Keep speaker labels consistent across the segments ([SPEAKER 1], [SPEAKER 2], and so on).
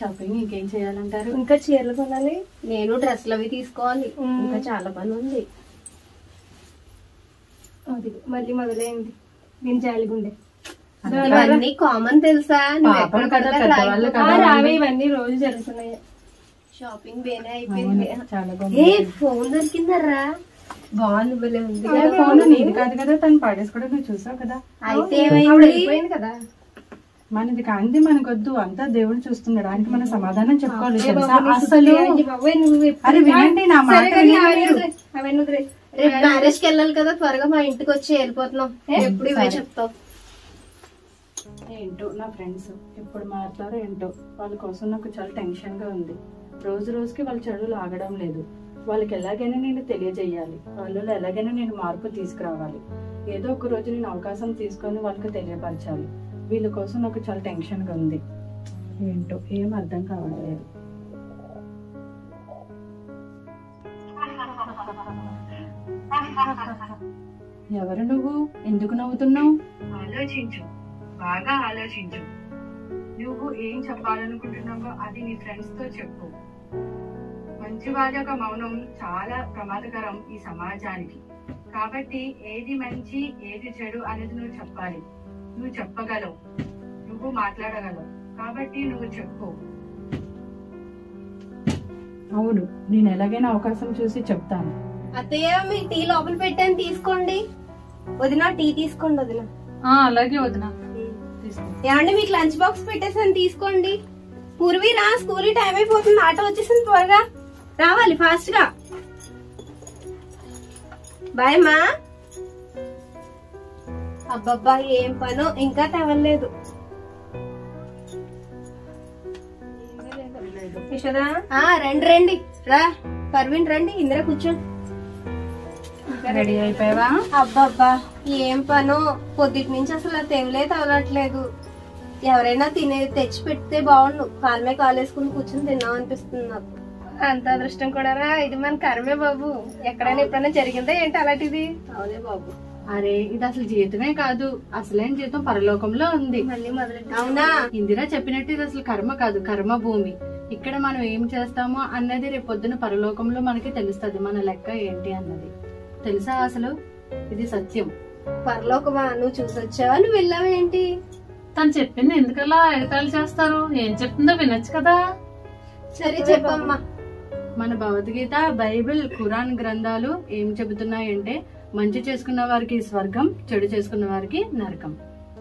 [SPEAKER 1] Shopping ఇంకేం చేయాలంటారు
[SPEAKER 2] ఇంకా చీరలు కొనాలి
[SPEAKER 3] నేను డ్రెస్లు అవి తీసుకోవాలి
[SPEAKER 2] మ్మ్.
[SPEAKER 3] ఇంకా చాలా పని ఉంది
[SPEAKER 2] అది మళ్ళీ మొదలైంది దీని జాలిగుండే
[SPEAKER 3] ఇవన్నీ కామన్ తెలుసా నువ్వు
[SPEAKER 1] పాపలు
[SPEAKER 3] ఎక్కడ
[SPEAKER 1] కదా,
[SPEAKER 3] పడితే అక్కడ
[SPEAKER 1] పెద్దవాళ్ళు
[SPEAKER 3] రాయిపో-
[SPEAKER 2] ఆ,
[SPEAKER 1] కదా.
[SPEAKER 2] రావే ఇవన్నీ రోజు జరుగుతున్నాయి
[SPEAKER 3] షాపింగ్ బేనే అయిపోయింది
[SPEAKER 1] అవును, చాలా
[SPEAKER 3] ఏ
[SPEAKER 1] బాగుంది
[SPEAKER 3] ఫోన్ దొరికిందర్రా బాగుంది భలే ఉంది కదా
[SPEAKER 1] ఫోన్ నీది కాదు కదా తను పాడేసుకోవడం నువ్వు చూసావు కదా
[SPEAKER 3] అయితే
[SPEAKER 2] ఆవిడ
[SPEAKER 3] ఏమైంది
[SPEAKER 2] వెళ్ళిపోయింది కదా
[SPEAKER 1] మనది కాంతి మనకొద్దు అంతా దేవుడు చూస్తున్నాడు ఆయనకి మనం సమాధానం చెప్పుకోవాలి
[SPEAKER 2] ఏ
[SPEAKER 1] తెలుసా
[SPEAKER 2] బాబు, నీ
[SPEAKER 1] అసలు
[SPEAKER 2] సుత్తి అయ్యి బాబోయ్, నువ్వు ఎప్పుడు-
[SPEAKER 1] అరే వినండి నా మాట
[SPEAKER 2] సరే కానీ
[SPEAKER 1] వినండి
[SPEAKER 2] అవన్నీ
[SPEAKER 1] మీరు.
[SPEAKER 2] వదిలేయ్, అవన్నీ వదిలేయ్.
[SPEAKER 3] రేపు మ్యారేజ్ కి వెళ్ళాలి కదా త్వరగా మా ఇంటికి వచ్చి వెళ్ళిపోతున్నాం ఎప్పుడు ఇవే
[SPEAKER 1] సరే.
[SPEAKER 3] చెప్తావు
[SPEAKER 1] ఏంటో నా ఫ్రెండ్స్ ఎప్పుడు మారుతారో ఏంటో వాళ్ళ కోసం నాకు చాలా టెన్షన్ గా ఉంది రోజు రోజుకి వాళ్ళ చెడులు ఆగడం లేదు వాళ్ళకి ఎలాగైనా నేను తెలియజేయాలి వాళ్ళలో ఎలాగైనా నేను మార్పు తీసుకురావాలి ఏదో ఒక రోజు నేను అవకాశం తీసుకొని వాళ్ళకి తెలియపరచాలి వీళ్ళ కోసం నాకు చాలా టెన్షన్ గా ఉంది ఏంటో ఏం అర్థం కావట్లేదు ఎవరు నువ్వు ఎందుకు నవ్వుతున్నావు ఆలోచించు బాగా ఆలోచించు నువ్వు ఏం చెప్పాలనుకుంటున్నావో అది నీ ఫ్రెండ్స్ తో చెప్పు మంచి వాళ్ళ యొక్క మౌనం చాలా ప్రమాదకరం ఈ సమాజానికి కాబట్టి ఏది మంచి ఏది చెడు అనేది నువ్వు చెప్పాలి నువ్వు చెప్పగలవు నువ్వు మాట్లాడగలవు కాబట్టి నువ్వు చెప్పు అవును నేను ఎలాగైనా అవకాశం చూసి చెప్తాను
[SPEAKER 3] అత్తయ్య మీ టీ లోపల పెట్టాను తీసుకోండి వదిన టీ తీసుకోండి వదిన
[SPEAKER 1] అలాగే వదిన
[SPEAKER 3] ఏమండి మీకు లంచ్ బాక్స్ పెట్టేసాను తీసుకోండి పూర్వీ రా స్కూల్ టైం అయిపోతుంది ఆటో వచ్చేసింది త్వరగా రావాలి ఫాస్ట్ గా బాయ్ మా అబ్బబ్బా ఏం పనో ఇంకా తవ్వలేదు
[SPEAKER 2] యశోదా
[SPEAKER 3] ఆ రండి రండి రా పర్వీన్ రండి ఇందిరా కూర్చోండి
[SPEAKER 1] రెడీ అయిపోయావా
[SPEAKER 3] అబ్బబ్బా ఏం పనో పొద్దుటి నుంచి అసలు ఆ తెవలే తగలట్లేదు ఎవరైనా తినే తెచ్చి పెడితే బాగుండు కాలమే కాలేసుకుని కూర్చొని తిన్నాం అనిపిస్తుంది నాకు
[SPEAKER 2] అంత అదృష్టం కూడా రా ఇది మన కర్మే బాబు ఎక్కడైనా ఎప్పుడైనా జరిగిందా ఏంటి అలాంటిది
[SPEAKER 3] అవునే బాబు
[SPEAKER 1] అరే ఇది అసలు జీవితమే కాదు అసలైన జీవితం పరలోకంలో ఉంది
[SPEAKER 2] మళ్ళీ మొదలెట్టి
[SPEAKER 3] అవునా
[SPEAKER 1] ఇందిరా చెప్పినట్టు ఇది అసలు కర్మ కాదు కర్మ భూమి ఇక్కడ మనం ఏం చేస్తామో అన్నది రేపు పొద్దున పరలోకంలో మనకి తెలుస్తది మన లెక్క ఏంటి అన్నది తెలుసా అసలు ఇది సత్యం
[SPEAKER 3] పరలోకమా నువ్వు చూసొచ్చావా నువ్వు వెళ్ళావేంటి
[SPEAKER 4] తను చెప్పింది ఎందుకలా ఎగతాళి చేస్తారు ఏం చెప్తుందో వినొచ్చు కదా
[SPEAKER 3] సరే చెప్పమ్మా
[SPEAKER 1] మన భగవద్గీత బైబిల్ ఖురాన్ గ్రంథాలు ఏం చెబుతున్నాయంటే మంచి చేసుకున్న వారికి స్వర్గం చెడు చేసుకున్న వారికి నరకం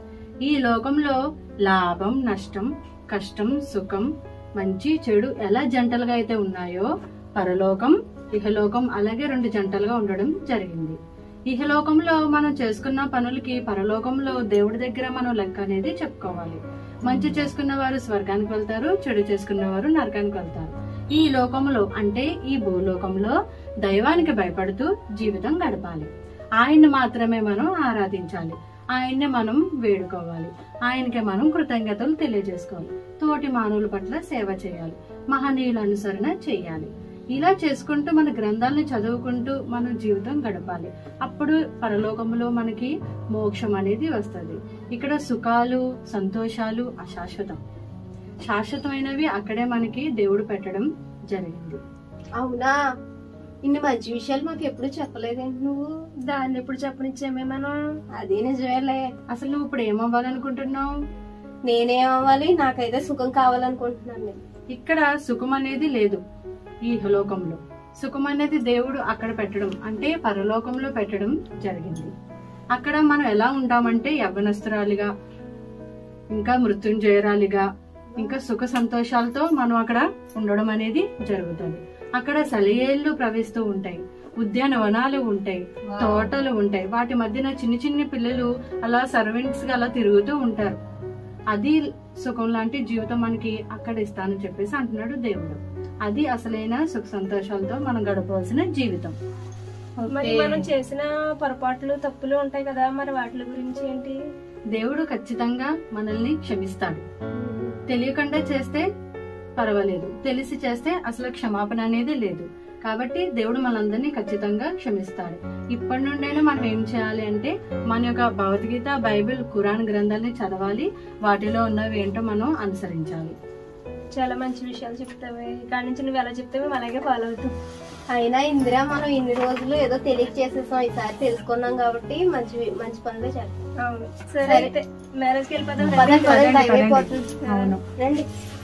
[SPEAKER 1] ఈ లోకంలో లాభం నష్టం కష్టం సుఖం మంచి చెడు ఎలా జంటలుగా అయితే ఉన్నాయో పరలోకం ఇహలోకం అలాగే రెండు జంటలుగా ఉండడం జరిగింది ఇహలోకంలో మనం చేసుకున్న పనులకి పరలోకంలో దేవుడి దగ్గర మనం లెక్క అనేది చెప్పుకోవాలి మంచి చేసుకున్న వారు స్వర్గానికి వెళ్తారు చెడు చేసుకున్న వారు నరకానికి వెళ్తారు ఈ లోకంలో అంటే ఈ భూలోకంలో దైవానికి భయపడుతూ జీవితం గడపాలి ఆయన్ని మాత్రమే మనం ఆరాధించాలి ఆయన్నే మనం వేడుకోవాలి ఆయనకి మనం కృతజ్ఞతలు తెలియజేసుకోవాలి తోటి మానవుల పట్ల సేవ చేయాలి మహనీయుల అనుసరణ చేయాలి ఇలా చేసుకుంటూ మన గ్రంథాలను చదువుకుంటూ మనం జీవితం గడపాలి అప్పుడు పరలోకంలో మనకి మోక్షం అనేది వస్తుంది ఇక్కడ సుఖాలు సంతోషాలు అశాశ్వతం శాశ్వతమైనవి అక్కడే మనకి దేవుడు పెట్టడం జరిగింది
[SPEAKER 3] అవునా ఇన్ని మంచి విషయాలు మాకు ఎప్పుడు చెప్పలేదేంటి నువ్వు
[SPEAKER 2] దాన్ని ఎప్పుడు చెప్పనిచ్చామే మనం
[SPEAKER 3] అది నిజమేలే
[SPEAKER 1] అసలు నువ్వు ఇప్పుడు ఏమవ్వాలనుకుంటున్నావు
[SPEAKER 3] నేనేం అవ్వాలి నాకైతే సుఖం కావాలనుకుంటున్నాను నేను
[SPEAKER 1] ఇక్కడ సుఖం అనేది లేదు ఈ లోకంలో సుఖం అనేది దేవుడు అక్కడ పెట్టడం అంటే పరలోకంలో పెట్టడం జరిగింది అక్కడ మనం ఎలా ఉంటామంటే యవ్వనస్తురాలిగా ఇంకా మృత్యుంజయరాలిగా ఇంకా సుఖ సంతోషాలతో మనం అక్కడ ఉండడం అనేది జరుగుతుంది అక్కడ సలియేళ్లు ప్రవహిస్తూ ఉంటాయి ఉద్యానవనాలు ఉంటాయి తోటలు ఉంటాయి వాటి మధ్యన చిన్న చిన్న పిల్లలు అలా సర్వెంట్స్ గా అలా తిరుగుతూ ఉంటారు అది సుఖం లాంటి జీవితం మనకి అక్కడ ఇస్తానని చెప్పేసి అంటున్నాడు దేవుడు అది అసలైన సుఖ సంతోషాలతో మనం గడపవలసిన జీవితం
[SPEAKER 2] మరి మనం చేసిన పొరపాట్లు తప్పులు ఉంటాయి కదా మరి వాటి గురించి ఏంటి
[SPEAKER 1] దేవుడు ఖచ్చితంగా మనల్ని క్షమిస్తాడు తెలియకుండా చేస్తే పర్వాలేదు తెలిసి చేస్తే అసలు క్షమాపణ అనేది లేదు కాబట్టి దేవుడు మనందరినీ ఖచ్చితంగా క్షమిస్తాడు ఇప్పటి నుండైనా మనం ఏం చేయాలి అంటే మన యొక్క భగవద్గీత బైబిల్ ఖురాన్ గ్రంథాలని చదవాలి వాటిలో ఉన్నవి ఏంటో మనం అనుసరించాలి
[SPEAKER 2] చాలా మంచి విషయాలు చెప్తావి కాడి నుంచి నువ్వు ఎలా చెప్తే మేము అలాగే ఫాలో అవుతాం
[SPEAKER 3] అయినా ఇందిరా మనం ఇన్ని రోజులు ఏదో తెలియక చేసేసాం ఈసారి తెలుసుకున్నాం కాబట్టి మంచి మంచి పనులే చేస్తాం
[SPEAKER 2] అవును సరే
[SPEAKER 3] సరే.
[SPEAKER 2] అయితే మ్యారేజ్కి వెళ్ళిపోతాం
[SPEAKER 3] పదండి,
[SPEAKER 2] రండి.
[SPEAKER 3] పదండి,
[SPEAKER 1] పదండి,
[SPEAKER 3] టైం
[SPEAKER 1] పదండి.
[SPEAKER 3] అయిపోతుంది
[SPEAKER 1] అవును
[SPEAKER 3] రండి